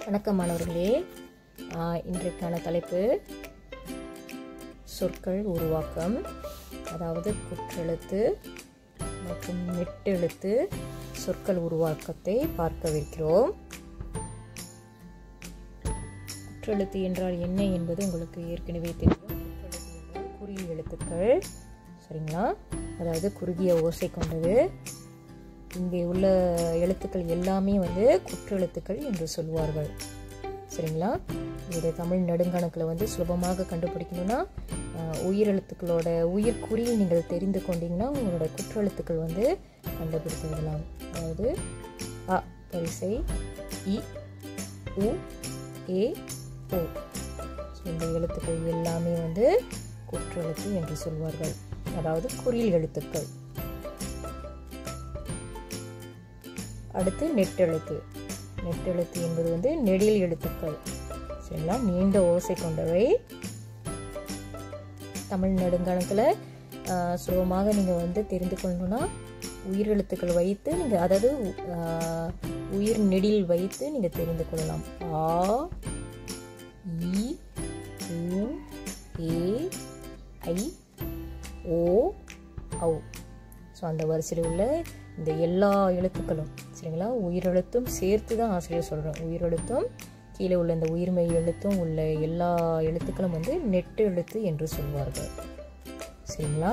வணக்கம் மாணவர்களே ஆஹ், இன்றைக்கான தலைப்பு சொற்கள் உருவாக்கம் அதாவது குற்றெழுத்து மற்றும் நெட்டெழுத்து சொற்கள் உருவாக்கத்தை பார்க்கவிருக்கிறோம் குற்றெழுத்து என்றால் என்ன என்பது உங்களுக்கு ஏற்கனவே தெரியும் குற்றெழுத்து என்றால் குறில் எழுத்துக்கள் சரிங்களா அதாவது குறுகிய ஓசை கொண்டது இங்கே உள்ள எழுத்துக்கள் எல்லாமே வந்து குற்றெழுத்துக்கள் என்று சொல்வார்கள் சரிங்களா இது தமிழ் நெடுங்கணக்கில் வந்து சுலபமாக கண்டுபிடிக்கணும்னா ஆஹ், உயிரெழுத்துக்களோட உயிர் குறியை நீங்கள் தெரிந்து கொண்டீங்கன்னா உங்களோட குற்றெழுத்துக்கள் வந்து கண்டுபிடித்து விடலாம் அதாவது அ வரிசை இ உ ஏ ஓ ஸோ இந்த எழுத்துக்கள் எல்லாமே வந்து குற்றெழுத்து என்று சொல்வார்கள் அதாவது குறில் எழுத்துக்கள் அடுத்து நெட்டெழுத்து நெட்டெழுத்து என்பது வந்து நெடில் எழுத்துக்கள் சரிங்களா நீண்ட ஓசை கொண்டவை தமிழ் நெடுங்கணக்கில் சுலபமாக நீங்கள் வந்து தெரிந்து கொள்ளணும்னா உயிரெழுத்துக்கள் வைத்து நீங்கள் அதாவது ஆஹ், உயிர் நெடில் வைத்து நீங்கள் தெரிந்து கொள்ளலாம் ஆ இ உ ஏ ஐ ஓ ஔ ஸோ அந்த வரிசையில் உள்ள இந்த எல்லா எழுத்துக்களும் சரிங்களா உயிரெழுத்தும் சேர்த்து தான் ஆசிரியர் சொல்கிறோம் உயிரெழுத்தும் கீழே உள்ள இந்த உயிர்மெய் எழுத்தும் உள்ள எல்லா எழுத்துக்களும் வந்து நெட்டு எழுத்து என்று சொல்வார்கள் சரிங்களா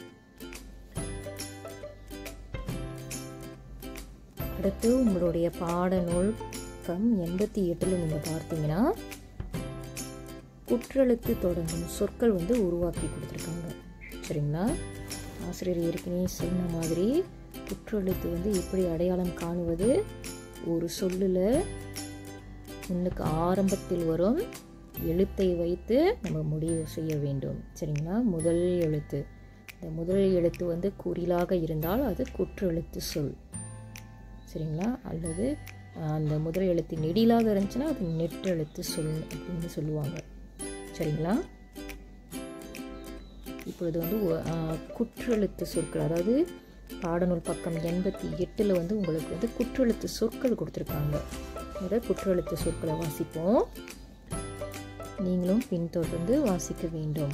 அடுத்து உங்களுடைய பாடநூல் கம் எண்பத்தி எட்டில் நீங்கள் பார்த்தீங்கன்னா குற்றெழுத்து தொடங்கும் சொற்கள் வந்து உருவாக்கி கொடுத்துருக்காங்க சரிங்களா ஆசிரியர் ஏற்கனவே சொன்ன மாதிரி குற்றெழுத்து வந்து எப்படி அடையாளம் காணுவது ஒரு சொல்லில் முன்னுக்கு ஆரம்பத்தில் வரும் எழுத்தை வைத்து நம்ம முடிவு செய்ய வேண்டும் சரிங்களா முதல் எழுத்து இந்த முதல் எழுத்து வந்து குறிலாக இருந்தால் அது குற்றெழுத்து சொல் சரிங்களா அல்லது அஹ், அந்த முதல் எழுத்து நெடிலாக இருந்துச்சுன்னா அது நெட்டெழுத்து சொல் அப்படின்னு சொல்லுவாங்க சரிங்களா இப்பொழுது வந்து ஒ- ஆஹ், குற்றெழுத்து சொற்கள் அதாவது பாடநூல் பக்கம் எண்பத்தி எட்டில் வந்து உங்களுக்கு வந்து குற்றெழுத்து சொற்கள் கொடுத்துருக்காங்க முதல் குற்றெழுத்து சொற்களை வாசிப்போம் நீங்களும் பின்தொடர்ந்து வாசிக்க வேண்டும்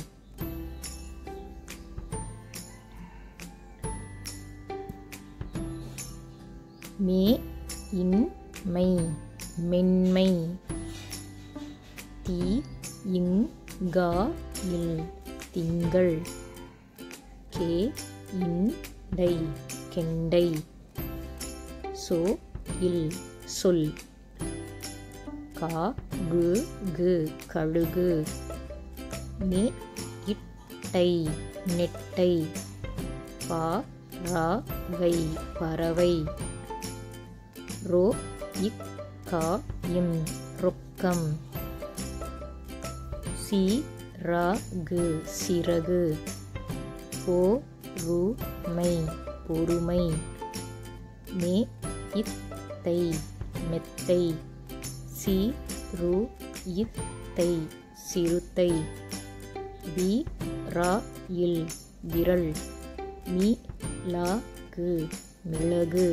மே இன் மை மென்மை தி இங் கா இல் திங்கள் கே இன் டை கெண்டை சோ இல் சொல் கா கு கு கழுகு நெ இட்டை நெட்டை பா ரா வை பறவை ரோ இக் கா இம் ரொக்கம் சி ரா கு சிறகு போ ரு மை பொறுமை மே இத்தை மெத்தை சி ரு இத்தை சிறுத்தை பி ரா இல் விரல் மி லா கு மிளகு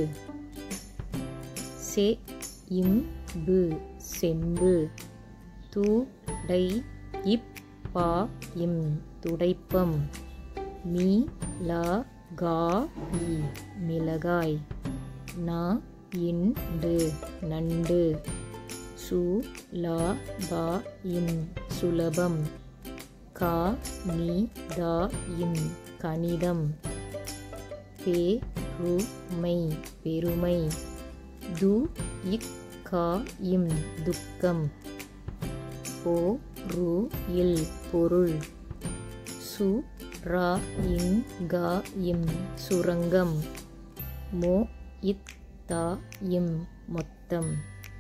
செ இம் பு செம்பு து டை இப் பா இம் துடைப்பம் மீ லா கா இ மிளகாய் நா இண்டு நண்டு சு லா பா இம் சுலபம் கா நீ தா இம் கணிதம் பே ரு மை பெருமை து இக் கா இம் துக்கம் போ ரு இல் பொருள் சு ரா இங் கா இம் சுரங்கம் மோ இத் தா இம் மொத்தம்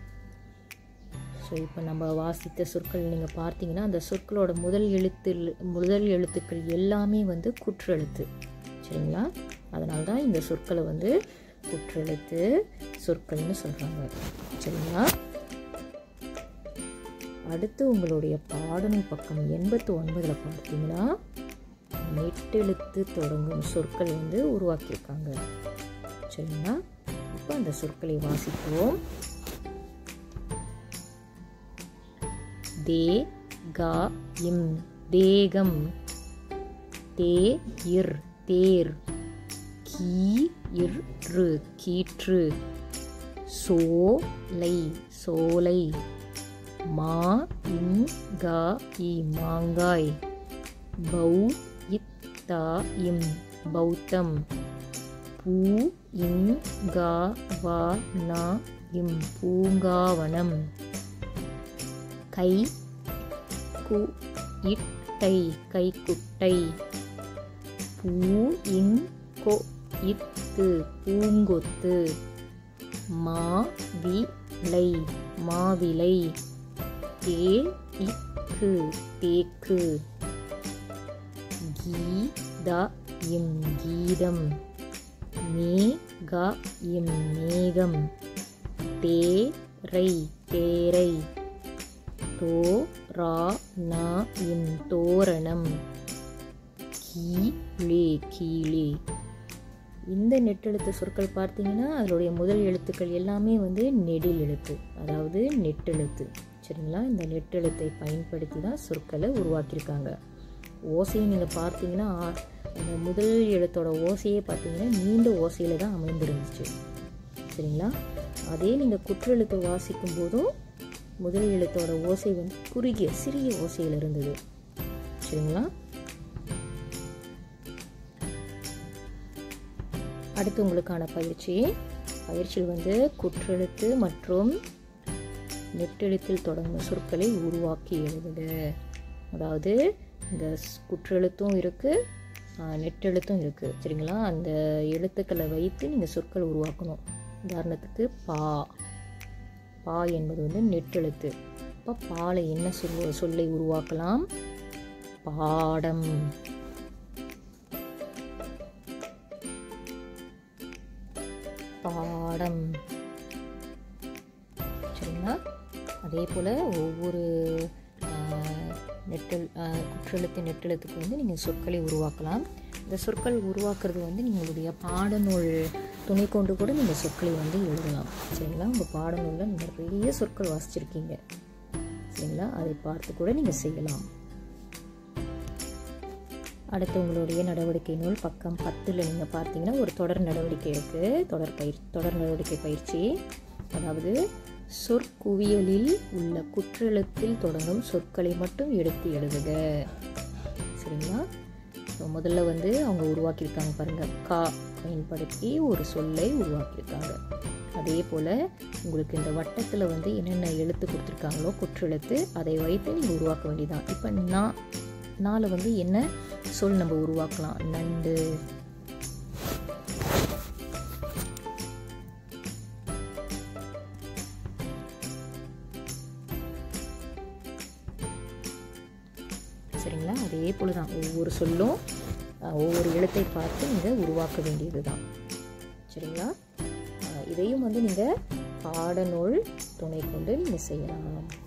ஸோ இப்போ நம்ம வாசித்த சொற்கள் நீங்கள் பார்த்தீங்கன்னா அந்த சொற்களோட முதல் எழுத்தில் முதல் எழுத்துக்கள் எல்லாமே வந்து குற்றெழுத்து சரிங்களா அதனால தான் இந்த சொற்களை வந்து குற்றெழுத்து சொற்கள்னு சொல்கிறாங்க சரிங்களா அடுத்து உங்களுடைய பாடநூல் பக்கம் எண்பத்தி ஒன்பதில் பார்த்தீங்கன்னா நெட்டெழுத்து தொடங்கும் சொற்கள் வந்து உருவாக்கியிருக்காங்க சரிங்களா இப்போ அந்த சொற்களை வாசிப்போம் தே கா இம் தேகம் தே இர் தேர் கீ இர் ரு கீற்று சோலை சோலை மா இன் கா இ மாங்காய் பௌ இத்தா இம் பௌத்தம் பூ இன் கா வா நா இம் பூங்காவனம் கை கு இட்டை கைக்குட்டை பூ இன் கொ இத்து பூங்கொத்து மா வி லை மாவிலை தே இக்கு தேக்கு கீத இம் கீதம் மே க இம் மேகம் தேரை தேரை தோ ரா நா இம் தோரணம் கீழே கீழே இந்த நெட்டெழுத்து சொற்கள் பார்த்தீங்கன்னா அதனுடைய முதல் எழுத்துக்கள் எல்லாமே வந்து நெடில் எழுத்து அதாவது நெட்டெழுத்து சரிங்களா இந்த நெட்டெழுத்தை பயன்படுத்தி தான் சொற்களை உருவாக்கியிருக்காங்க ஓசையை நீங்கள் பார்த்தீங்கன்னா அந்த முதல் எழுத்தோட ஓசையே பார்த்தீங்கன்னா நீண்ட ஓசையில் தான் அமைந்திருந்துச்சு சரிங்களா அதே நீங்கள் குற்றெழுத்து வாசிக்கும் போதும் முதல் எழுத்தோட ஓசை வந்து குறுகிய சிறிய ஓசையில் இருந்தது சரிங்களா அடுத்து உங்களுக்கான பயிற்சி பயிற்சியில் வந்து குற்றெழுத்து மற்றும் நெட்டெழுத்தில் தொடங்கும் சொற்களை உருவாக்கி எழுதுக அதாவது இந்த குற்றெழுத்தும் இருக்குது நெட்டெழுத்தும் இருக்குது சரிங்களா அந்த எழுத்துக்களை வைத்து நீங்கள் சொற்கள் உருவாக்கணும் உதாரணத்துக்கு பா பா என்பது வந்து நெட்டெழுத்து இப்போ பாலை என்ன சொல் சொல்லை உருவாக்கலாம் பாடம் பாடம் சரிங்களா அதே போல் ஒவ்வொரு நெட்டல் குற்றெழுத்து நெட்டெழுத்துக்கு வந்து நீங்கள் சொற்களை உருவாக்கலாம் இந்த சொற்கள் உருவாக்குறது வந்து நீங்களுடைய பாடநூல் துணை கொண்டு கூட நீங்கள் சொற்களை வந்து எழுதலாம் சரிங்களா உங்கள் பாடநூலில் நிறைய சொற்கள் வாசிச்சிருக்கீங்க சரிங்களா அதை பார்த்து கூட நீங்கள் செய்யலாம் அடுத்து உங்களுடைய நடவடிக்கை நூல் பக்கம் பத்தில் நீங்கள் பார்த்தீங்கன்னா ஒரு தொடர் நடவடிக்கை இருக்குது தொடர் பயிர் தொடர் நடவடிக்கை பயிற்சி அதாவது சொற்குவியலில் உள்ள குற்றெழுத்தில் தொடங்கும் சொற்களை மட்டும் எடுத்து எழுதுக சரிங்களா ஸோ முதல்ல வந்து அவங்க உருவாக்கியிருக்காங்க பாருங்கள் கா பயன்படுத்தி ஒரு சொல்லை உருவாக்கியிருக்காங்க அதே போல் உங்களுக்கு இந்த வட்டத்தில் வந்து என்னென்ன எழுத்து கொடுத்துருக்காங்களோ குற்றெழுத்து அதை வைத்து நீங்கள் உருவாக்க வேண்டியதான் இப்போ நான் நாளை வந்து என்ன சொல் நம்ம உருவாக்கலாம் நண்டு சரிங்களா அதே போல தான் ஒவ்வொரு சொல்லும் ஒவ்வொரு எழுத்தை பார்த்து நீங்கள் உருவாக்க வேண்டியது தான் சரிங்களா இதையும் வந்து நீங்கள் பாடநூல் துணை கொண்டு நீங்கள் செய்யலாம்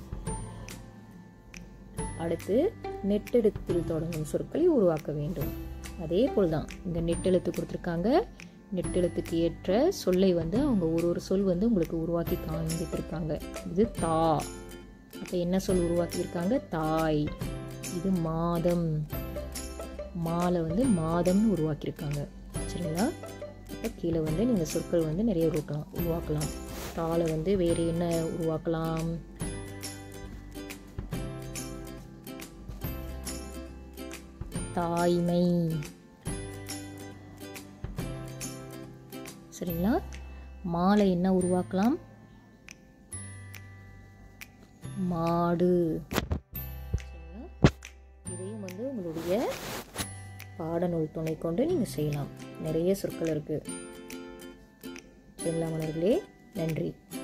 அடுத்து நெட்டெழுத்தில் தொடங்கும் சொற்களை உருவாக்க வேண்டும் அதே போல் தான் இங்கே நெட்டெழுத்து கொடுத்துருக்காங்க நெட்டெழுத்துக்கு ஏற்ற சொல்லை வந்து அவங்க ஒரு ஒரு சொல் வந்து உங்களுக்கு உருவாக்கி காண்பித்திருக்காங்க இது தா அப்போ என்ன சொல் உருவாக்கியிருக்காங்க தாய் இது மாதம் மாலை வந்து மாதம்னு உருவாக்கியிருக்காங்க சரிங்களா அப்போ கீழே வந்து நீங்கள் சொற்கள் வந்து நிறைய உருவாக்கலாம் உருவாக்கலாம் தாளை வந்து வேறு என்ன உருவாக்கலாம் தாய்மை சரிங்களா மாலை என்ன உருவாக்கலாம் மாடு சரிங்களா இதையும் வந்து உங்களுடைய பாடநூல் துணை கொண்டு நீங்கள் செய்யலாம் நிறைய சொற்கள் இருக்குது சரிங்களா மாணவர்களே நன்றி